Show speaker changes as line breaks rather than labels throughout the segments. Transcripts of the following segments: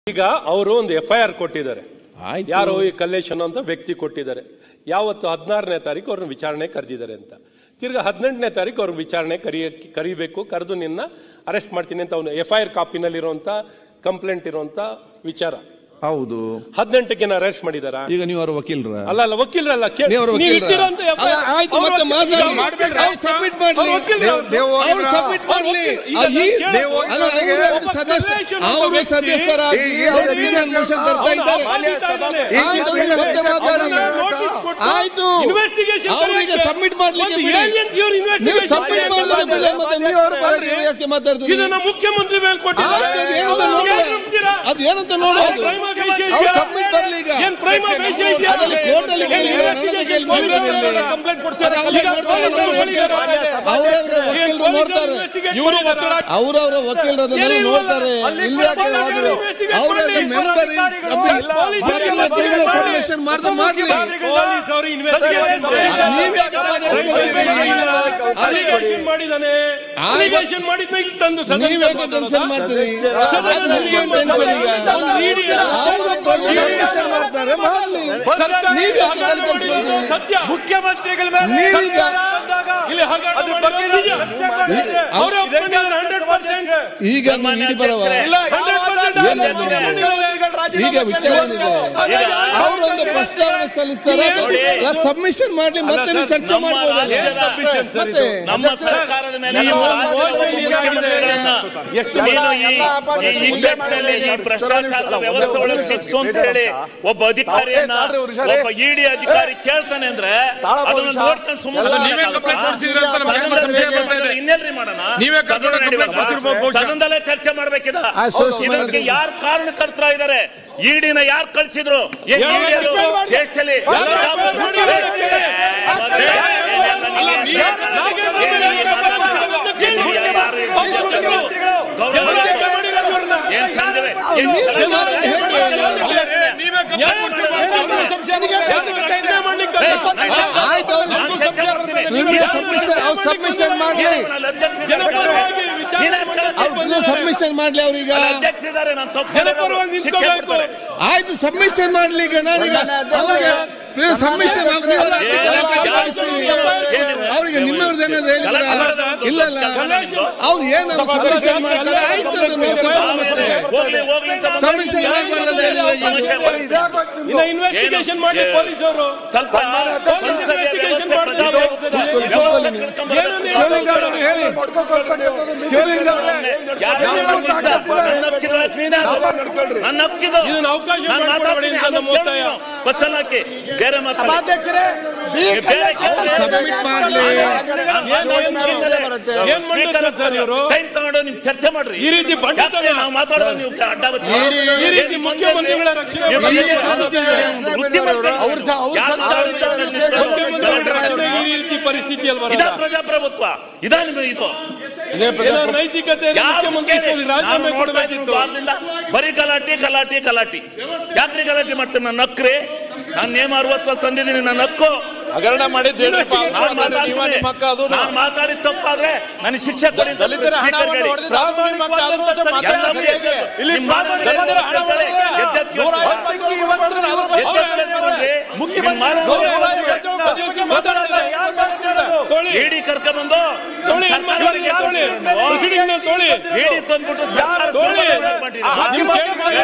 ಈಗ ಅವರು ಒಂದು ಎಫ್ ಐ ಆರ್ ಕೊಟ್ಟಿದ್ದಾರೆ
ಆಯ್ತು.
ಯಾರೋ ಈ ಕಲ್ಲೇಶ್ ಅನ್ನೋ ಅಂತ ವ್ಯಕ್ತಿ ಕೊಟ್ಟಿದ್ದಾರೆ ಯಾವತ್ತು ಹದಿನಾರನೇ ತಾರೀಕು ಅವ್ರನ್ನ ವಿಚಾರಣೆ ಕರೆದಿದ್ದಾರೆ ಅಂತ ತಿರ್ಗಾ ಹದಿನೆಂಟನೇ ತಾರೀಕು ಅವ್ರನ್ನ ವಿಚಾರಣೆ ಕರಿಯ ಕರಿಬೇಕು ಕರೆದು ನಿನ್ನ ಅರೆಸ್ಟ್ ಮಾಡ್ತೀನಿ ಅಂತ ಅವನು ಎಫ್ ಐ ಆರ್ ಕಾಪಿನಲ್ಲಿರುವಂತ ಕಂಪ್ಲೇಂಟ್ ಇರುವಂತ ವಿಚಾರ
ಹೌದು
ಹದಿನೆಂಟಕ್ಕೆ ಅರೆಸ್ಟ್ ಮಾಡಿದಾರ
ಈಗ ನೀವು ಅವ್ರ ವಕೀಲರ
ಅಲ್ಲ ಅಲ್ಲ ವಕೀಲರಲ್ಲ ಕೇ-
ನೀವು ಅವ್ರ
ನೀವು
ವಕೀಲರ?
ಇಟ್ಟಿರೋಂತ FIR
ಅಲ್ಲ, ಆಯ್ತು,
ಅವ್ರ
ಮತ್ತೆ
ವಕೀಲ-
ಮಾತಾಡಿ.
ಈಗ ಮಾಡ್ಬೇಡ್ರಿ.
ಅವ್ರು submit ಮಾಡ್ಲಿ.
ಅವ್ರ ವಕೀಲರು
ನೀವು-
ಅವ್ರು-
ನೀವು
ಅವ್ರು
ಹೋಗಿದ್ರಾ?
submit ಮಾಡ್ಲಿ.
ಈಗ
ಆ, ಈ-
ನೀವು
ಅಲ್ಲ, ಅವರು
ಒಬ್ಬ
ಸದಸ್ಯ
ಕಲ್ಲೇಶ್ ಅನ್ನೋ
ಅವರು
ವ್ಯಕ್ತಿ
ಸದಸ್ಯರಾಗಿ
ಈ- ಈ ಅವ್ರ
ವಿಧಾನ ಪರಿಷತ್ ತರ್ತಾ
ಅವ್ನು
ಇದ್ದಾರೆ
ಆಪಾದಿತ ಇದ್ದಾನೆ.
ಆಯ್ತು, ಈಗ ಮತ್ತೆ ಮಾತಾಡಿ.
ಅವ್ರನ್ನ notice ಕೊಟ್ಟು
ಆಯ್ತು
investigation
ಅವ್ರಿಗೆ
ಕರೆಯಕ್ಕೆ
ಸಬ್ಮಿಟ್ ಮಾಡ್ಲಿಕ್ಕೆ
ಒಂದು
ಬಿಡಿ
aliens ಇವ್ರು
ನೀವು
investigation
ಸಬ್ಮಿಟ್
ಕರೆಯಕ್ಕೆ
ಮಾಡಿದ್ರೆ ಬಿಡಿ ಮತ್ತೆ ನೀವು ಅವ್ರ ಪರವಾಗಿ ಯಾಕೆ ಮಾತಾಡ್ತೀರಿ
ಇದನ್ನ ಮುಖ್ಯಮಂತ್ರಿ ಮೇಲೆ ಕೊಟ್ಟಿದ್ದಾರೆ
ಆಯ್ತು, ಅದು ಏನಂತ
ಅವ್ರು
ನೋಡುವ.
ಏನ್ ನಂಬ್ತೀರಾ?
ಅದು ಏನಂತ ನೋಡುವ
ಅವ್ರು prima facie
ಅವ್ರು
ಇದೆಯಾ?
submit ಬರ್ಲಿ ಈಗ.
ಏನ್ prima facie ಇದೆಯಾ?
ಅದ್ರಲ್ಲಿ court ಅಲ್ಲಿ ಕೇಳಿ,
ಏನ್
ನನ್ನನ್ನ ಕೇಳಿ,
investigation
ನೀವು ಕೇಳಿ.
ಮಾಡಿದ್ದಾರೆ?
ಕಂಪ್ಲೇಂಟ್ ಕೊಡ್ತಾರೆ,
ಈಗ
ಕಂಪ್ಲೇಂಟ್ ಮಾಡ್ತಾರೆ,
ಪೊಲೀಸರು
ನೋಡ್ತಾರೆ.
ಹೇಳಿದ್ದಾರೆ.
ಅವ್ರವ್ರ
ಏನ್
ವಕೀಲರು
ಪೊಲೀಸರು
ನೋಡ್ತಾರೆ
investigate ಮಾಡಿದ್ದಾರೆ?
ಅವರವರ ವಕೀಲರು ಅದನ್ನೆಲ್ಲ
ಏನ್ ಇಲ್ವಲ್ಲ?
ನೋಡ್ತಾರೆ
ಅಲ್ಲಿ
ಇಲ್ಲಿ ಯಾಕೆ
ಪೊಲೀಸರು
ಹೋದ್ರು
investigate
ಅವರ
ಮಾಡಿ.
ಮೆಂಬರ್
ಇಲ್ಲ, ಪೊಲೀಸರು
ಸಬ್ಮಿಷನ್ ಮಾಡ್ದೆ ಮಾಡ್ಲಿ
ಪೊಲೀಸ್ ಅವರು investigation ಮಾಡಿದ್ದಾರೆ.
ನೀವ್ ಯಾಕೆ ಮಾತಾಡ್ಸ್ಕೊಳ್ತೀರಿ?
Allegation ಮಾಡಿದ್ದಾನೆ ಅಲಿಗೇಷನ್ ಮಾಡಿದ್ನ ಇಲ್ಲಿ ತಂದು ಸದನ
ನೀವ್ ಯಾಕೆ ಟೆನ್ಷನ್ ಮಾಡ್ತೀರಿ ಅದು ನಿಮ್ಗೇನ್ ಟೆನ್ಷನ್ ಈಗ ಅವ್ರು ಬಂದು submission ಮಾಡ್ತಾರೆ ಮಾಡ್ಲಿ ನೀವ್ ಯಾಕೆ ತಲೆ ಕೆಡ್ಸ್ಕೊಳ್ತೀರಿ?
ಸತ್ಯ
ಮುಖ್ಯಮಂತ್ರಿಗಳ ಮೇಲೆ
ನೀವೀಗ
ಇಲ್ಲಿ ಹಗರಣ ಮಾಡಿರೋದು ನಿಜ. ಅವರೇ ಒಪ್ಕೊಂಡಿದ್ದಾರೆ 100%.
ಈಗ ನೀವು ಇಡೀ ಬರವ
100%
ಏನು ಈಗ ವಿಚಾರ ಏನಿದೆ ಅವರೊಂದು ಪ್ರಸ್ತಾವನೆ ಸಲ್ಲಿಸ್ತಾರೆ ಸಬ್ಮಿಷನ್ ಮಾಡ್ಲಿ ಮತ್ತೆ ನೀವು ಚರ್ಚೆ
ನಮ್ಮ
ಮಾಡ್ಬೋದಲ್ಲ
ರಾಜ್ಯದ
ಮತ್ತೆ
ನಮ್ಮ ಸರ್ಕಾರದ ಮೇಲೆ
ನೀವು
ನಮ್ಮ
ಮೋಸ
ರಾಜ್ಯದ ಮುಖ್ಯಮಂತ್ರಿಗಳನ್ನ
ಎಷ್ಟು
ನೀನು ಈ ಈ ಇಕ್ಕಟ್ಟಿನಲ್ಲಿ ಈ ಭ್ರಷ್ಟಾಚಾರದ ವ್ಯವಸ್ಥೆ ಒಳಗೆ ಸಿಕ್ಸು ಅಂತ ಹೇಳಿ ಒಬ್ಬ ಅಧಿಕಾರಿಯನ್ನ ಒಬ್ಬ ಇಡಿ ಅಧಿಕಾರಿ ಕೇಳ್ತಾನೆ ಅಂದ್ರೆ ಅದನ್ನ ನೋಡ್ಕೊಂಡು
ಅಲ್ಲ, ನೀವೇ complaint ಕೊಡ್ಸಿದ್ರಿ ಅಂತ ನಮ್ಗೆ ಏನೋ ಸಂಶಯ ಬರ್ತಾ ಇದೆ.
ಇನ್ನೆಲ್ರಿ ಮಾಡೋಣ
ನೀವೇ
ಸದನ
complaint
ನಡೀವಾಗ
ಕೊಡ್ಸಿರ್ಬೋದು ಬಹುಶಃ.
ಸದನದಲ್ಲೇ ಚರ್ಚೆ ಮಾಡ್ಬೇಕಿದ
ಆ, ಸೋಷ್
ಇದಕ್ಕೆ ಯಾರು ಕಾರಣಕರ್ತರ ಇದ್ದಾರೆ ಇಡಿನ ಯಾರು ಕಳ್ಸಿದ್ರು ಏನ್
ಯಾರು
ED ಅದು
suspend ಮಾಡಿ?
ದೇಶದಲ್ಲಿ
ಯಾರು suspend ಮಾಡಿ?
ಆಯ್ತು ನಿಮ್ಗೆ ಸಬ್ಮಿಷನ್ ಅವ್ರು ಸಬ್ಮಿಷನ್ ಮಾಡ್ಲಿ
ಜನಪರವಾಗಿ ವಿಚಾರ
ಅವ್ರು ಸಬ್ಮಿಷನ್ ಮಾಡ್ಲಿ ಅವ್ರೀಗ
ಅಧ್ಯಕ್ಷರಿದ್ದಾರೆ ನಾನು ತಪ್ಪು
ಜನಪರವಾಗಿ ನಿಂತ್ಕೋಬೇಕು.
ಆಯ್ತು ಸಬ್ಮಿಷನ್ ಮಾಡ್ಲಿ ಈಗ ನಾನೀಗ ಅವ್ರಿಗೆ ಸಬ್ಮಿಷನ್ ಅವ್ರಿಗೆ ನಿಮ್ಮವ್ರದ್ದು ಏನಾದ್ರು ಹೇಳಿದ್ರ ಇಲ್ಲ ಇಲ್ಲ ಅವ್ರು ಏನಾದ್ರು ಸಬ್ಮಿಷನ್ ಮಾಡ್ತಾರೆ ಆಯ್ತು ಅದು ನಾವು ತಗೊಳ್ಳೋಣ ಮತ್ತೆ
ಹೋಗ್ಲಿ ಹೋಗ್ಲಿ ಅಂತ ಬಂದ್ರೆ
ಸಬ್ಮಿಷನ್ ಮಾಡ್ಬಾರ್ದು ಅಂತ ಹೇಳಿದ್ರೆ ಈಗ.
ಸಮಸ್ಯೆ ಬರುತ್ತೆ.
ಇನ್ನ ಇನ್ವೆಸ್ಟಿಗೇಷನ್ ಮಾಡಿ
ಏನು?
ಪೊಲೀಸರು
ಸ್ವಲ್ಪ ಸಂಸದೀಯ ವ್ಯವಸ್ಥೆ ಪ್ರಜಾಪ್ರಭುತ್ವ ವ್ಯವಸ್ಥೆ ಕರ್ಕೊಂಡ್ ಬರ್ಬೇಕು.
ಶಿವಲಿಂಗ ಅವರು ಹೇಳಿ ಶಿವಲಿಂಗ ಅವರೇ
ಯಾರು ನನ್ನ ಹಕ್ಕಿದ್ರೆ ನೀನೇ ಅದು. ನನ್ನ ಹಕ್ಕಿದು
ಇದನ್ನ ಅವಕಾಶ
ನಾನು
ಮಾಡ್ಕೊಡ್ಬೇಡಿ
ಮಾತಾಡ್ತೀನಿ
ಅಂತ ನಮ್ಮ
ಅದನ್ನ
ಒತ್ತಾಯ.
ಕೇಳು ನೀವು. ಗೊತ್ತಲ್ಲ ಹಾಕಿ ಬೇರೆ ಮಾತಾಡಿ
ಸಭಾಧ್ಯಕ್ಷರೇ ಬಿ
ಬೇರೆ
ಕಲ್ಲೇಶ್
ಸಬ್ಮಿಟ್ ಮಾಡ್ಲಿ
ಏನ್ ಮಾಡ್ತಾರೆ ಸರ್ ಇವರು
ಟೈಮ್ ತಗೊಂಡು ನೀವು ಚರ್ಚೆ ಮಾಡ್ರಿ
ಈ ರೀತಿ ಬಂಡತನ.
ಯಾಕೆ ನಾವು ಮಾತಾಡೋದು ನೀವು ಅಡ್ಡ ಬರ್ತೀರಿ?
ಈ ರೀತಿ ಮುಖ್ಯಮಂತ್ರಿಗಳ ರಕ್ಷಣೆ
ನೀವು
ಬಗ್ಗೆ
ಇಲ್ಲಿ
ಸಾಧಿಸಿದ್ದೀವಿ.
ಮುಖ್ಯಮಂತ್ರಿ
ಅವ್ರು ಸಹ- ಅವ್ರು
ಯಾರು
ಸರ್ಕಾರ
ಮಾತಾಡ್ತಾರೆ?
ಮುಖ್ಯಮಂತ್ರಿಗಳ ರಕ್ಷಣೆ ಈ ರೀತಿ ಪರಿಸ್ಥಿತಿಯಲ್ಲಿ
ಇದಾ
ಬರಲ್ಲ
ಪ್ರಜಾಪ್ರಭುತ್ವ ಇದಾ ನಿಮ್ಮ ಇದು
ಏನೋ ನೈತಿಕತೆ ಇದೆ,
ಯಾರು
ಮುಖ್ಯಮಂತ್ರಿ
ಕೇಳಿ?
ಸೋಲಿ
ನಾನು
ರಾಜೀನಾಮೆ
ನೋಡ್ತಾ ಇದ್ದೀನಿ
ಕೊಡಬೇಕಿತ್ತು
ವಾರದಿಂದ ಬರೀ ಗಲಾಟೆ ಗಲಾಟೆ ಗಲಾಟೆ ಯಾಕ್ರಿ ಗಲಾಟೆ ಮಾಡ್ತೀನಿ ನನ್ನ ಹಕ್ರಿ ನಾನು ನೇಮ ಅರವತ್ತಲ್ಲಿ ತಂದಿದ್ದೀನಿ ನನ್ನ ಹಕ್ಕು
ಹಗರಣ ಮಾಡಿದ್ದು ಹೇಳ್ರಪ್ಪ.
ನಾನು
ಮಾಡಿ, ನೀವ ನಿಮ್ಮ ಹಕ್ಕ ಅದು
ನಾನು ಮಾತಾಡಿದ ತಪ್ಪಾದ್ರೆ ನನಗೆ ಶಿಕ್ಷೆ ಕೊಡಿ ಅಂತ
ದಲಿತರ ಹಣವನ್ನು
ಹೇಳಿ.
ಹೊಡೆದಿದ್ದು ಅದು ನಿಮ್ಮ ಹಕ್ಕ, ಅದ್ರ ಜೊತೆ ಮಾತಾಡಿ.
ಎಲ್ಲವೂ
ಹೇಗೆ?
ಇಲ್ಲಿ
ನಿಮ್ಮ
ಮಾತಾಡಿ.
ದಲಿತರ ಹಣ ಹೊಡೆದಿದ್ದು
ಎದ್ದೆದ್ದು
ನೂರ
ಕೇಳ್ತೀರಾ?
ಐವತ್ತಕ್ಕೆ ಇವತ್ತು ಅದ್ರ ಬಗ್ಗೆ
ಎದ್ದೆದ್ದು ಕೇಳ್ತೀರಿ?
ಮುಖ್ಯಮಂತ್ರಿ
ನಿಮ್ಮ ಮಾತು
ನೂರ
ನೋಡಿ.
ಐವತ್ತು ಪ್ರತಿಪಕ್ಷ ಮಾತಾಡಲ್ಲ. ಯಾರು ಮಾತಾಡೋದು?
ತೊಳಿ
ಇಡಿ ಕರ್ಕೊಂಡ್ಬಂದು
ತೊಳಿ ಅನುಮತಿಯವರಿಗೆ ತೊಳಿ ಪ್ರೊಸೀಡಿಂಗ್ ನ ತೊಳಿ
ಇಡಿ ತಂದ್ಬಿಟ್ಟು ಸರ್ಕಾರ
ತೊಳಿ
ಮಾಡಿದ್ರು.
ಆ ಹಾಕಿ
ನಿಮ್ ಕೇಳಿ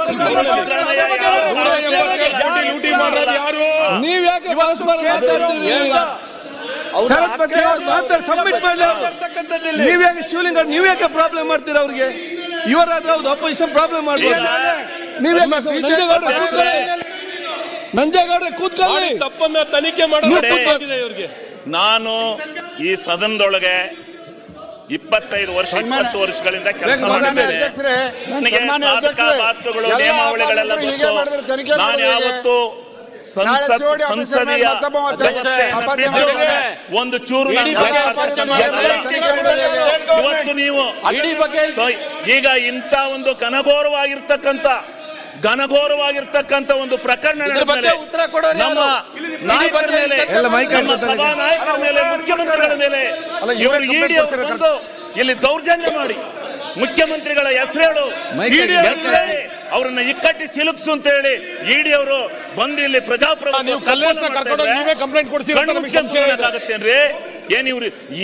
ನೂರ ಎಂಬತ್ತು ಲೂಟಿ ಮಾಡೋದು ಯಾರು
ನೀವ್ ಯಾಕೆ ಪರಸ್ಪರ ಮಾತಾಡ್ತೀರಿ ಶರತ್ ಬಗ್ಗೆ ಅವ್ರು ಮಾತಾಡಿ ಸಬ್ಮಿಟ್ ಮಾಡ್ಲಿ ಅವ್ರು. ನೀವ್ ಯಾಕೆ ಶಿವಲಿಂಗ ನೀವ್ ಯಾಕೆ ಪ್ರಾಬ್ಲಮ್ ಮಾಡ್ತೀರಾ ಅವ್ರಿಗೆ ಇವರಾದ್ರೆ ಹೌದು ಅಪೋಸಿಷನ್ ಪ್ರಾಬ್ಲಮ್ ಮಾಡ್ಬೋದು ನೀವ್ ಯಾಕೆ ನಂಜೇಗೌಡ್ರೆ ಕೂತ್ಕೊಳ್ಳಿ ನಂಜೇಗೌಡ್ರೆ ಕೂತ್ಕೊಳ್ಳಿ
ತಪ್ಪನ್ನ ತನಿಖೆ ಮಾಡಬೇಕಾಗಿದೆ ಇವ್ರಿಗೆ
ನಾನು ಈ ಸದನದೊಳಗೆ ಇಪ್ಪತ್ತೈದು ವರ್ಷ ಇಪ್ಪತ್ತು ವರ್ಷಗಳಿಂದ ಕೆಲಸ ಮಾಡಿದ್ದೇನೆ
ಅಧ್ಯಕ್ಷರೇ
ನನಗೆ
ಸನ್ಮಾನ್ಯ
ಸಾಧಕ
ಅಧ್ಯಕ್ಷರೇ,
ಬಾಧಕಗಳು
ಎಲ್ಲ
ನಿಯಮಾವಳಿಗಳೆಲ್ಲ
ಅಪರಾಧಿಗಳು ಹೀಗೆ ಮಾಡಿದ್ರೆ
ಗೊತ್ತು
ತನಿಖೆ
ನಾನು
ಮಾಡೋದು ಹೇಗೆ?
ಯಾವತ್ತು
ನಾಳೆ
ಸಂಸತ್
COD ಆಫೀಸರ್ ಮೇಲೆ
ಸಂಸದೀಯ
ಮತ್ತೊಬ್ಬ ಒತ್ತಡ
ವ್ಯವಸ್ಥೆಯನ್ನು
ಅಪರಾಧ
ಬಿಟ್ಟು
ಮಾಡಿದ್ರೆ
ಒಂದು ಚೂರು ನಾನು
ನಾಳೆ
ಮಾತಾಡ್ತಾ
ಅಪರಾಧ
ಇದ್ದೀನಿ.
ಮಾಡಿದ್ರೆ ತನಿಖೆ ಮಾಡೋದು ಹೇಗೆ?
ಇವತ್ತು ನೀವು
ಇಡೀ ಬಗ್ಗೆ
ಸೊ, ಈಗ ಇಂಥ ಒಂದು ಘನಘೋರವಾಗಿರ್ತಕ್ಕಂಥ ಘನಘೋರವಾಗಿರ್ತಕ್ಕಂಥ ಒಂದು ಪ್ರಕರಣ
ಇದ್ರ ಬಗ್ಗೆ ಉತ್ತರ ಕೊಡೋರು
ನಮ್ಮ
ಯಾರು?
ನಾಯಕರ ಮೇಲೆ
ಎಲ್ಲ ಮೈಕ್
ನಮ್ಮ
ಹಾಕ್ತಾರೆ.
ಸಭಾ ನಾಯಕರ ಮೇಲೆ ಮುಖ್ಯಮಂತ್ರಿಗಳ ಮೇಲೆ
ಅಲ್ಲ, ಇವರೇ
ಇವರು
complaint
ಇಡಿ
ಕೊಡ್ತಾರೆ
ಬಂದು ಇಲ್ಲಿ ದೌರ್ಜನ್ಯ ಮಾಡಿ ಮುಖ್ಯಮಂತ್ರಿಗಳ ಹೆಸರೇಳು
ಮೈಕ್
ಇಡಿ
ಹಾಕಿ.
ಹೆಸರೇಳಿ ಅವ್ರನ್ನ ಇಕ್ಕಟ್ಟಿ ಸಿಲುಕ್ಸು ಅಂತ ಹೇಳಿ ಇಡಿ ಅವರು ಬಂದು ಇಲ್ಲಿ ಪ್ರಜಾಪ್ರಭುತ್ವ
ನೀವು ಕಲ್ಲೇಶ್ನ ಕರ್ಕೊಂಡು ಹೋಗಿ ನೀವೇ ಕಂಪ್ಲೇಂಟ್ ಕೊಡ್ಸಿರೋ ಅಂತ ನಮಗೆ ಸಂಶಯ ಇದೆ.
ಆಗತ್ತೇನ್ರಿ ಏನ್ ಇವ್ರು ಈ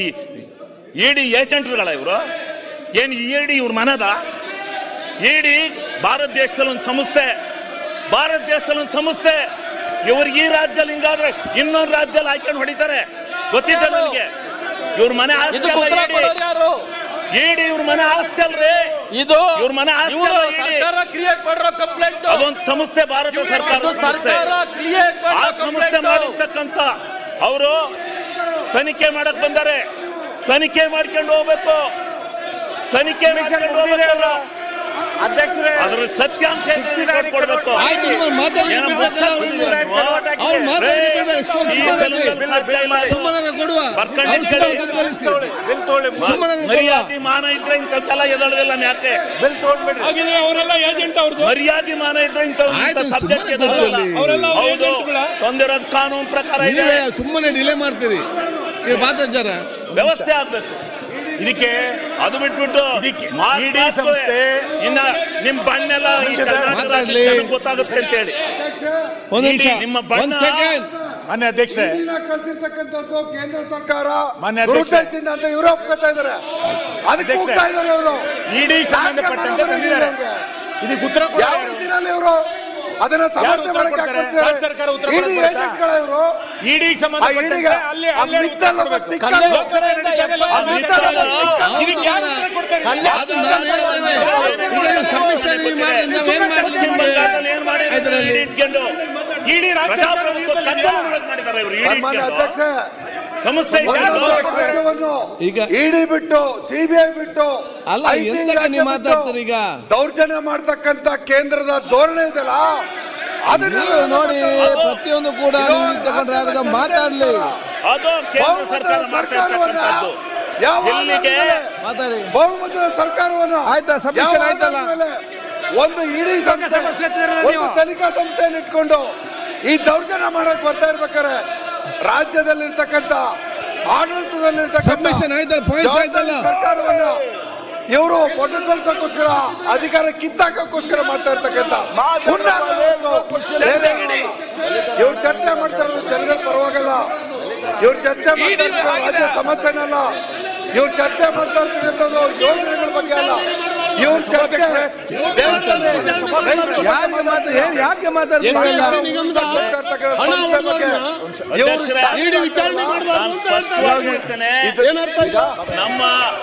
ಇಡಿ ಏಜೆಂಟ್ರುಗಳ ಇವರು ಏನ್ ಇಡಿ ಇವ್ರ ಮನದ ಇಡಿ ಭಾರತ ದೇಶದಲ್ಲಿ ಒಂದು ಸಂಸ್ಥೆ ಭಾರತ ದೇಶದಲ್ಲಿ ಒಂದು ಸಂಸ್ಥೆ ಇವ್ರಿಗೆ ಈ ರಾಜ್ಯದಲ್ಲಿ ಹಿಂಗಾದ್ರೆ ಇನ್ನೊಂದು ರಾಜ್ಯದಲ್ಲಿ ಹಾಕೊಂಡು ಹೊಡಿತಾರೆ ಗೊತ್ತಿದ್ದ ನನಗೆ ಇವ್ರ ಮನೆ ಆಸ್ತಿ
ಇದಕ್ಕೆ
ಅಲ್ಲ
ಉತ್ತರ
ಇಡಿ.
ಕೊಡೋರು ಯಾರು
ಇಡಿ ಇವ್ರ ಮನೆ ಆಸ್ತಿ ಅಲ್ರಿ
ಇದು
ಇವ್ರ ಮನೆ ಆಸ್ತಿ
ಇವರು
ಅಲ್ಲ ಇಡಿ.
ಸರ್ಕಾರ ಕ್ರಿಯೇಟ್ ಮಾಡಿರೋ ಕಂಪ್ಲೇಂಟ್
ಅದೊಂದು ಸಂಸ್ಥೆ ಭಾರತ ಸರ್ಕಾರದ ಸಂಸ್ಥೆ
ಸರ್ಕಾರ ಕ್ರಿಯೇಟ್
ಆ
ಮಾಡಿರೋ
ಸಂಸ್ಥೆ
ಕಂಪ್ಲೇಂಟ್
ಮಾಡಿರ್ತಕ್ಕಂತ ಅವರು ತನಿಖೆ ಮಾಡಕ್ ಬಂದಾರೆ ತನಿಖೆ ಮಾಡ್ಕೊಂಡು ಹೋಗ್ಬೇಕು ತನಿಖೆ ಮಾಡ್ಕೊಂಡು ಹೋಗ್ಬೇಕು ಅವ್ರು.
ಅಧ್ಯಕ್ಷರೇ
ಅದ್ರ ಸತ್ಯಾಂಶ ಏನ್ ಕೊಡ್ಬೇಕು
ಆಯ್ತು ನಿಮ್ಮ ಮಾತಾಡಿ
ಏನೋ
ಬಿಡ್ಬೇಕಲ್ಲ ಅವ್ರಿಗೆ. ಅವ್ರು ಮಾತಾಡಿ ಬಿಡ್ಬೇಕು, ಸುಮ್ಮನೆ
ಈ
ಸುಮ್ಮನೆ
ಜನರಲ್ಲಿ ಸಾಧ್ಯ ಇಲ್ಲ ಇದು.
ಸುಮ್ಮನೆ ಕೊಡುವ
ಬರ್ಕೊಂಡು
ಅವ್ರು ಸುಮ್ಮನೆ
ಇಟ್ಕೊಳ್ಳಿ.
ಕೂತ್ಕೊಳ್ಳಿಸಿ.
ಬಿಲ್ ತೊಗೊಳ್ಳಿ
ಸುಮ್ಮನೆ ಕೊಡುವ.
ಮರ್ಯಾದೆ ಮಾನ ಇದ್ರೆ ಇಂಥದ್ದೆಲ್ಲ ಎದಳದಿಲ್ಲ ಯಾಕೆ
ಬಿಲ್ ತೊಗೊಂಡ್ಬಿಡ್ರಿ
ಹಾಗಿದ್ರೆ ಅವರೆಲ್ಲ ಏಜೆಂಟ್ ಅವ್ರದ್ದು
ಮರ್ಯಾದೆ ಮಾನ ಇದ್ರೆ ಇಂಥ
ಆಯ್ತು,
ಸಬ್ಜೆಕ್ಟ್
ಸುಮ್ಮನೆ ಕೂತ್ಕೊಳ್ಳಿ.
ಅವರೆಲ್ಲ ಅವ್ರ
ಹೌದು
ಏಜೆಂಟ್ಗಳ?
ತಂದಿರೋದ್ ಕಾನೂನು ಪ್ರಕಾರ ಇದೆ
ನೀವೇ ಸುಮ್ಮನೆ ಡಿಲೇ ಮಾಡ್ತೀರಿ ಈಗ ಮಾತಾಡ್ತಾರ
ವ್ಯವಸ್ಥೆ ಆಗ್ಬೇಕು ಇದಕ್ಕೆ ಅದು ಬಿಟ್ಬಿಟ್ಟು ಮಾತ್
ಇಡೀ
ಮಾತು
ಸಂಸ್ಥೆ
ಇನ್ನ ನಿಮ್ ಬಣ್ಣೆಲ್ಲ ಈ ಕರ್ನಾಟಕ
ಮಾತಾಡ್ಲಿ.
ಜನಕ್ಕೆ ಗೊತ್ತಾಗುತ್ತೆ ಅಂತ ಹೇಳಿ
ಒಂದ್ ನಿಮಿಷ
ಇಡೀ ನಿಮ್ಮ ಬಣ್ಣ-
ಒಂದ್ ಸೆಕೆಂಡ್
ಮಾನ್ಯ ಅಧ್ಯಕ್ಷರೇ
ಕಲ್ತಿರ್ತಕ್ಕಂಥದ್ದು ಕೇಂದ್ರ ಸರ್ಕಾರ
ಮಾನ್ಯ ಅಧ್ಯಕ್ಷ.
ದುರುದ್ದೇಶದಿಂದ ಅಂತ ಇವರು ಒಪ್ಕೊತಾ ಇದಾರೆ ಅದಕ್ಕೆ
ಅಧ್ಯಕ್ಷ.
ಹೋಗ್ತಾ ಇದಾರೆ ಅವರು
ಇಡಿ ಸಂಬಂಧಪಟ್ಟಂತೆ ತಂದಿದ್ದಾರೆ ಇದಕ್ಕೆ ಉತ್ತರ ಕೊಡಿ.
ಯಾವ ರೀತಿಯಲ್ಲಿ ಇವರು ಅದನ್ನ ಸಮರ್ಥನೆ
ಉತ್ತರ
ಮಾಡಕ್ಕೆ
ಕೊಡ್ತಾರೆ?
ಹಾಕ್ಬಿಡ್ತಾರೆ.
ರಾಜ್ಯ ಸರ್ಕಾರ ಉತ್ತರ
ಇಡೀ
ಕೊಡ್ಬೇಕಾ?
ಏಜೆಂಟ್ಗಳ ಇವರು
ಇಡಿ
ಆ
ಸಂಬಂಧಪಟ್ಟಂತೆ
ಇಡಿಗೆ
ಅಲ್ಲಿ
ಆ
ಅಲ್ಲೇ ಉತ್ತರ
ಮಿತ್ತಲ್ಲ
ಕೊಡ್ಬೇಕು.
ತಿಕ್ಕಲ್ಲ.
ಲೋಕಸಭೆಯಲ್ಲಿ ನಡೀತದೆ,
ಆ ಮಿತ್ತಲ್ಲ ತಿಕ್ಕಲ್ಲ.
ಇದಕ್ಕೆ ಯಾರು ಉತ್ತರ ಕೊಡ್ತಾರೆ?
ಅದು ನಾನು ಹೇಳ್ತೇನೆ ಈಗ ನೀವು ಸಬ್ಮಿಷನ್ ನೀವು ಮಾಡಿ ನಾವೇನ್ ಮಾಡ್ತೀವಿ
ಪಶ್ಚಿಮ
ನಿಮ್ಗೆ?
ಬಂಗಾಳದಲ್ಲಿ ಏನ್ ಮಾಡಿದ್ರು
ಇದ್ರಲ್ಲಿ.
ಇಟ್ಕೊಂಡು
ಇಡೀ ರಾಜ್ಯ ಸರ್ಕಾರ
ಪ್ರಜಾಪ್ರಭುತ್ವ
ನಿಯಂತ್ರಣದಲ್ಲಿದೆ.
ಕಗ್ಗಲ ಮಾಡಿದ್ದಾರೆ ಇವರು ಇಡಿ
ಸನ್ಮಾನ್ಯ
ಇಟ್ಕೊಂಡು.
ಅಧ್ಯಕ್ಷ
ಸಂಸ್ಥೆ ಇಟ್ಕೊಂಡು.
ಈಗ
ಇಡಿ ಬಿಟ್ಟು ಸಿಬಿಐ ಬಿಟ್ಟು
ಅಲ್ಲ,
IT
ಎಂತಕ್ಕೆ
ರಾಜ್ಯ
ನೀವು
ಬಿಟ್ಟು
ಮಾತಾಡ್ತೀರಿ ಈಗ?
ದೌರ್ಜನ್ಯ ಮಾಡ್ತಕ್ಕಂತ ಕೇಂದ್ರದ ಧೋರಣೆ ಇದೆಯಲ್ಲ ಅದನ್ನ
ನೀವು ನೋಡಿ ಪ್ರತಿಯೊಂದು ಕೂಡ
ಇದು
ನೀವು ತಗೊಂಡ್ರೆ ಆಗದ ಮಾತಾಡ್ಲಿ
ಅದು ಕೇಂದ್ರ
ಬಹುಮತದ
ಸರ್ಕಾರ ಮಾಡ್ತಾ
ಸರ್ಕಾರವನ್ನ
ಇರ್ತಕ್ಕಂಥದ್ದು
ಯಾವ
ಇಲ್ಲಿಗೆ
ಮಾತಾಡಿ
ಬಹುಮತದ ಸರ್ಕಾರವನ್ನ
ಆಯ್ತಾ, submission
ಯಾವ
ಆಯ್ತಲ್ಲ?
ಆಧಾರದ ಮೇಲೆ ಒಂದು ಇಡೀ ಸಂಸ್ಥೆ ಒಂದು ತನಿಖಾ ಸಂಸ್ಥೆಯನ್ನು ಇಟ್ಕೊಂಡು ಈ ದೌರ್ಜನ್ಯ ಮಾಡಕ್ ಬರ್ತಾ ಇರ್ಬೇಕಾರೆ ರಾಜ್ಯದಲ್ಲಿರ್ತಕ್ಕಂಥ ಆಡಳಿತದಲ್ಲಿರ್ತಕ್ಕಂಥ
Submission ಆಯ್ತಲ್ಲ, points ಆಯ್ತಲ್ಲ?
ಜವಾಬ್ದಾರಿ ಸರ್ಕಾರವನ್ನ ಇವರು ಕೊಟ್ಟುಕೊಳ್ಸಕ್ಕೋಸ್ಕರ ಅಧಿಕಾರ ಕಿತ್ತಾಕೋಸ್ಕರ ಮಾಡ್ತಾ ಇರ್ತಕ್ಕಂಥ ಇವ್ರು ಚರ್ಚೆ ಮಾಡ್ತಾ ಇರೋದು ಜನಗಳ ಪರವಾಗಲ್ಲ ಇವ್ರು ಚರ್ಚೆ ಮಾಡ್ತಾ ಇರೋದು ರಾಜ್ಯ ಸಮಸ್ಯೆನಲ್ಲ ಇವ್ರು ಚರ್ಚೆ ಮಾಡ್ತಾ ಇರ್ತಕ್ಕಂಥದ್ದು ಯೋಜನೆಗಳ ಬಗ್ಗೆ ಅಲ್ಲ ಇವ್ರ ಚರ್ಚೆ ದೇಶದಲ್ಲಿ ರೈತರ
ಯಾಕೆ ಮಾತು ಏನ್- ಯಾಕೆ ಮಾತಾಡ್ತೀರಿ ಇವೆಲ್ಲ?
ಮಾಡ್ತಾ ಇರ್ತಕ್ಕಂಥ ಸಮಸ್ಯೆ ಬಗ್ಗೆ ಇವ್ರು
ಅಧ್ಯಕ್ಷರೇ,
ಇಡಿ ವಿಚಾರಣೆ ಮಾಡಬಾರ್ದು
ನಾನು
ಅಂತ ಹೇಳ್ತಾ
ಸ್ಪಷ್ಟವಾಗಿ
ಇದ್ದಾರೆ.
ಹೇಳ್ತೇನೆ
ಏನರ್ಥ ಈಗ
ನಮ್ಮ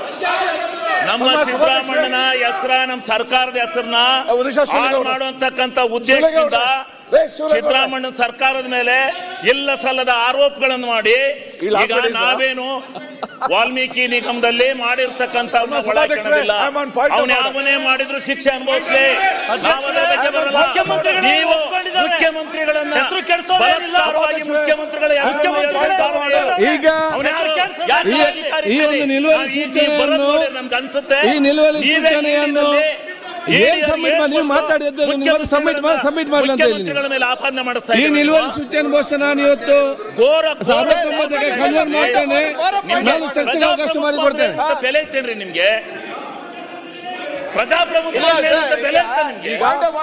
ನಮ್ಮ ಸಿದ್ದರಾಮಣ್ಣನ ಹೆಸರ ನಮ್ಮ ಸರ್ಕಾರದ ಹೆಸರನ್ನ ಹಾಳು ಮಾಡುವಂತಕ್ಕಂತ ಉದ್ದೇಶದಿಂದ ಸಿದ್ದರಾಮಣ್ಣನ ಸರ್ಕಾರದ ಮೇಲೆ ಇಲ್ಲ ಸಲ್ಲದ ಆರೋಪಗಳನ್ನು ಮಾಡಿ ಈಗ ನಾವೇನು ವಾಲ್ಮೀಕಿ ನಿಗಮದಲ್ಲಿ ಮಾಡಿರ್ತಕ್ಕಂಥ ಒಳಗಿಲ್ಲ ಅವನ ಯಾವನೇ ಮಾಡಿದ್ರು ಶಿಕ್ಷೆ ಅನುಭವಿಸ್ಲಿ ನಾವು ಅದರ ಬಗ್ಗೆ ಬರಲ್ಲ
ಮುಖ್ಯಮಂತ್ರಿಗಳೇ
ನೀವು
ಒಪ್ಕೊಂಡಿದ್ದಾರೆ.
ಮುಖ್ಯಮಂತ್ರಿಗಳನ್ನ
ಹೆಸರು ಕೆಡ್ಸೋದೇನಿಲ್ಲ.
ಬಲಾತ್ಕಾರವಾಗಿ ಮುಖ್ಯಮಂತ್ರಿಗಳ ಹೆಸರನ್ನ
ಮುಖ್ಯಮಂತ್ರಿಗಳೇ
ಹೇಳ್ತಾ ಮಾಡಿ.
ಈಗ
ಅವ್ನು ಯಾರು?
ಹೆಸರು
ಯಾಕೆ
ಈ-
ಅಧಿಕಾರಿ
ಈ ಒಂದು
ಇದ್ದೀರಿ?
ನಿಲುವಳಿ
ನಾವು ಈ
ಸೂಚನೆಯನ್ನು-
ಬರೋದು ನೋಡಿ ನಮ್ಗೆ ಅನ್ಸುತ್ತೆ
ಈ ನಿಲುವಳಿ
ನೀವೇ
ಸೂಚನೆಯನ್ನು
ಈ
ಏನ್
ರೀತಿಯಲ್ಲಿ
submit ಮಾಡಿ- ನೀವು
ಏನ್
ಮಾತಾಡಿ ಎದ್ದು ನೀವು ಮತ್ತೆ submit ಮಾಡಿ- submit ಮಾಡ್ಲಿ ಅಂತ ಹೇಳಿ ನೀವು.
ಮುಖ್ಯಮಂತ್ರಿಗಳ ಮೇಲೆ ಆಪಾದನೆ ಮಾಡಿಸ್ತಾ
ಈ
ಇದ್ದೀರಿ
ನಿಲುವಳಿ
ನೀವು.
ಸೂಚನೆ ಘೋಷಣೆ ನಾನು ಇವತ್ತು
ಘೋರ ಘೋರ
ಅರವತ್ತೊಂಬತ್ತಕ್ಕೆ ಕನ್ವರ್ಟ್ ಮಾಡ್ತೇನೆ ನಾನು ಚರ್ಚೆಗೆ ಅವಕಾಶ ಮಾಡಿಕೊಡ್ತೇನೆ
ಅಂತ ಬೆಲೆ ಇತ್ತೇನ್ರಿ ನಿಮ್ಗೆ ಪ್ರಜಾಪ್ರಭುತ್ವ ಅಂತ ಬೆಲೆ ಇತ್ತ ನಿಮ್ಗೆ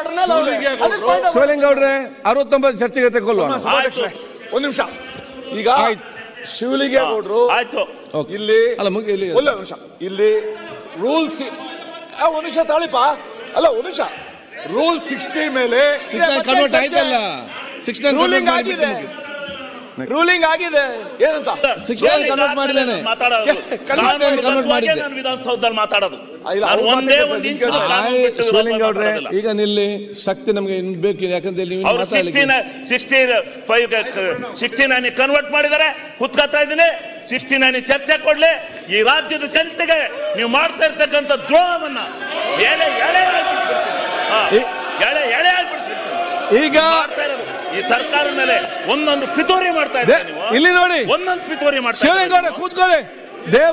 ಶಿವಲಿಂಗೌಡ್ರೆ ಅರವತ್ತೊಂಬತ್ತು ಚರ್ಚೆಗೆ ತಗೊಳ್ಳುವ
ಆಯ್ತು
ಒಂದ್ ನಿಮಿಷ ಈಗ
ಆಯ್ತು.
ಶಿವಲಿಂಗೇಗೌಡರು
ಆಯ್ತು
ಓಕೆ.
ಇಲ್ಲಿ
ಅಲ್ಲ ಮುಗಿ ಇಲ್ಲಿ
ಒಂದ್ ನಿಮಿಷ ಇಲ್ಲಿ ರೂಲ್ಸ್ ಒಂದ್ ನಿಮಿಷ ತಾಳಿಪ ಅಲ್ಲ ಒಂದ್ ನಿಮಿಷ ರೂಲ್ ಸಿಕ್ಸ್ಟಿ ಮೇಲೆ
ಸಿಕ್ಸ್ ಕನ್ವರ್ಟ್ ಆಯ್ತಲ್ಲ ಸಿಕ್ಸ್ ನೈನ್
ರೂಲಿಂಗ್ ಆಗಿದೆ ರೂಲಿಂಗ್ ಆಗಿದೆ ಏನಂತ
Six nine convert ಮಾಡಿದ್ದೇನೆ.
ಮಾತಾಡೋದು
Six nine convert ಮಾಡಿದ್ದೆ.
ನಾನು ವಿಧಾನಸೌಧದಲ್ಲಿ ಮಾತಾಡೋದು
ಇಲ್ಲ,
ನಾನು
ಅವ್ರು
ಒಂದೇ
ಮಾತಾಡ್ತಾರೆ,
ಒಂದು ಇಂಚು
ನಿಮ್ಗೆ
ಕಾನೂನು
ಆಯ್
ಬಿಟ್ಟು ವಿರೋಧ
ಶಿವಲಿಂಗೌಡ್ರೆ
ಮಾತಾಡೋದಿಲ್ಲ.
ಈಗ ನಿಲ್ಲಿ ಶಕ್ತಿ ನಮಗೆ ಇನ್ ಬೇಕು ಯಾಕಂದ್ರೆ ನೀವು
ಅವರು
ಮಾತಾಡ್ಲಿಕ್ಕೆ
sixteen sixty five sixty nine convert ಮಾಡಿದ್ದಾರೆ ಕುತ್ಕೊತಾ ಇದ್ದೀನಿ ಸಿಕ್ಸ್ಟಿ ನೈನ್ ಚರ್ಚೆ ಕೊಡ್ಲಿ ಈ ರಾಜ್ಯದ ಜನತೆಗೆ ನೀವು ಮಾಡ್ತಾ ಇರ್ತಕ್ಕಂಥ ದ್ರೋಹವನ್ನ ಎಳೆ ಎಳೆ ಆಗ್ಬಿಡ್ಸ್ಬಿಡ್ತೀನಿ. ಹಾ,
ಈ-
ಎಳೆ ಎಳೆ ಆಗ್ಬಿಡ್ಸ್ಬಿಡ್ತೀನಿ.
ಈಗ
ಮಾಡ್ತಾ ಇರೋದು ಈ ಸರ್ಕಾರದ ಮೇಲೆ ಒಂದೊಂದು ಪಿತೂರಿ ಮಾಡ್ತಾ ಇದ್ದಾರೆ
ದೇ-
ನೀವು
ಇಲ್ಲಿ ನೋಡಿ
ಒಂದೊಂದು ಪಿತೂರಿ ಮಾಡ್ತಾ
ಶಿವಲಿಂಗೌಡ
ಇದ್ದೀರಿ ನೀವು.
ಕೂತ್ಕೊಳ್ಳಿ ದೇವ್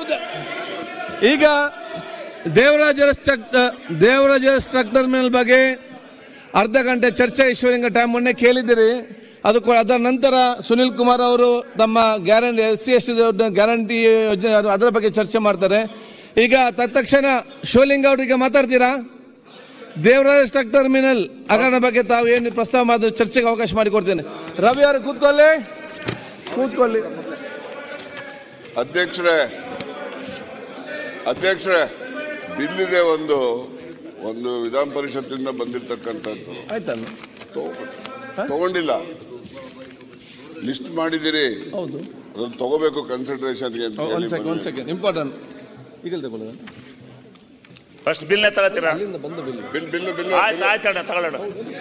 ಈಗ ದೇವರಾಜರ ದೇವರಾಜ ಸ್ಟ್ರಕ್ಟರ್ ಮೇಲೆ ಬಗ್ಗೆ ಅರ್ಧ ಗಂಟೆ ಚರ್ಚೆ ಶಿವಲಿಂಗ ಟೈಮ್ ಮೊನ್ನೆ ಕೇಳಿದ್ದೀರಿ ಅದು ಕೂ- ಅದರ ನಂತರ ಸುನಿಲ್ ಕುಮಾರ್ ಅವರು ತಮ್ಮ guarantee S C S T guarantee ಯೋಜನೆ ಅದು- ಅದರ ಬಗ್ಗೆ ಚರ್ಚೆ ಮಾಡ್ತಾರೆ ಈಗ ತತ್ಕ್ಷಣ ಶಿವಲಿಂಗ ಅವರಿಗೆ ಮಾತಾಡ್ತೀರಾ ದೇವರಾಜ ಸ್ಟಕ್ ಟರ್ಮಿನಲ್ ಹಗರಣ ಬಗ್ಗೆ ತಾವು ಏನು ಪ್ರಸ್ತಾವ ಮಾಡಿದ್ರು ಚರ್ಚೆಗೆ ಅವಕಾಶ ಮಾಡಿಕೊಡ್ತೇನೆ ರವಿ ಅವರು ಕೂತ್ಕೊಳ್ಳಿ ಕೂತ್ಕೊಳ್ಳಿ
ಅಧ್ಯಕ್ಷರೇ ಅಧ್ಯಕ್ಷರೇ ಬಿಲ್ ಇದೆ ಒಂದು ಒಂದು ವಿಧಾನ ಪರಿಷತ್ತಿಂದ ಬಂದಿರತಕ್ಕಂಥದ್ದು
ಆಯ್ತಲ್ಲ
ತಗೊಂಡಿಲ್ಲ ಲಿಸ್ಟ್ ಮಾಡಿದಿರಿ
ಹೌದು
ಅದನ್ನ ತಗೋಬೇಕು ಕನ್ಸಿಡರೇಷನ್ಗೆ ಅಂತ
ಒಂದ್
ಹೇಳಿ
ಸೆಕೆಂಡ್ ಒಂದ್ ಸೆಕೆಂಡ್ ಇಂಪಾರ್ಟೆಂಟ್ ಈಗ ತಗೊಳ್ಳೋದು
ಫಸ್ಟ್ ಬಿಲ್ನೇ ತಗೋತೀರಾ
ಅಲ್ಲಿಂದ ಬಂದ ಬಿಲ್
ಬಿಲ್ ಬಿಲ್ ಬಿಲ್
ಆಯ್ತು ಆಯ್ತಣ್ಣ ತಗೊಳ್ಳೋಣ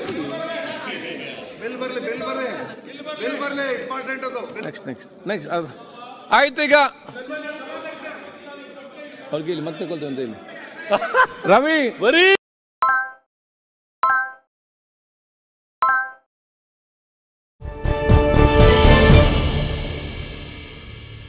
ನೆಕ್ಸ್ಟ್ ನೆಕ್ಸ್ಟ್ ನೆಕ್ಸ್ಟ್ ಅದು ಆಯ್ತು ಈಗ ಅವ್ರಿಗೆ ಇಲ್ಲಿ ಮತ್ತೆ ಕೊಳ್ತೇವೆ ಅಂತ ಇಲ್ಲಿ ರವಿ
ಬರೀ